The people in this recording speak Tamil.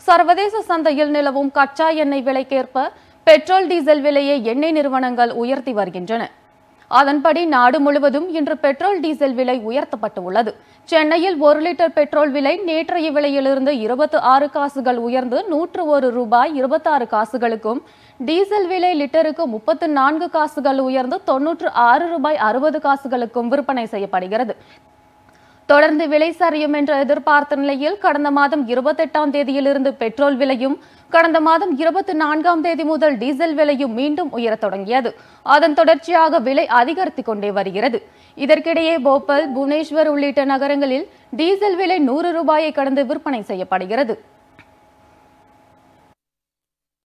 சர்வதேச சந்தையில் நிலவும் கச்சா எண்ணெய் விலைக்கேற்ப பெட்ரோல் டீசல் விலையை எண்ணெய் நிறுவனங்கள் உயர்த்தி வருகின்றன அதன்படி நாடு முழுவதும் இன்று பெட்ரோல் டீசல் விலை உயர்த்தப்பட்டு உள்ளது சென்னையில் ஒரு லிட்டர் பெட்ரோல் விலை நேற்றைய விலையிலிருந்து இருபத்தி ஆறு காசுகள் உயர்ந்து நூற்று ஒரு ரூபாய் இருபத்தாறு காசுகளுக்கும் டீசல் விலை லிட்டருக்கு முப்பத்து நான்கு காசுகள் உயர்ந்து தொன்னூற்று ஆறு ரூபாய் அறுபது காசுகளுக்கும் விற்பனை செய்யப்படுகிறது தொடர்ந்து விலை சரியும் என்று எதிர்பார்த்த நிலையில் கடந்த மாதம் இருபத்தெட்டாம் தேதியிலிருந்து பெட்ரோல் விலையும் கடந்த மாதம் இருபத்தி நான்காம் தேதி முதல் டீசல் விலையும் மீண்டும் உயரத் தொடங்கியது அதன் தொடர்ச்சியாக விலை அதிகரித்துக் கொண்டே வருகிறது இதற்கிடையே போபால் புவனேஸ்வர் உள்ளிட்ட நகரங்களில் டீசல் விலை நூறு ரூபாயை கடந்து விற்பனை செய்யப்படுகிறது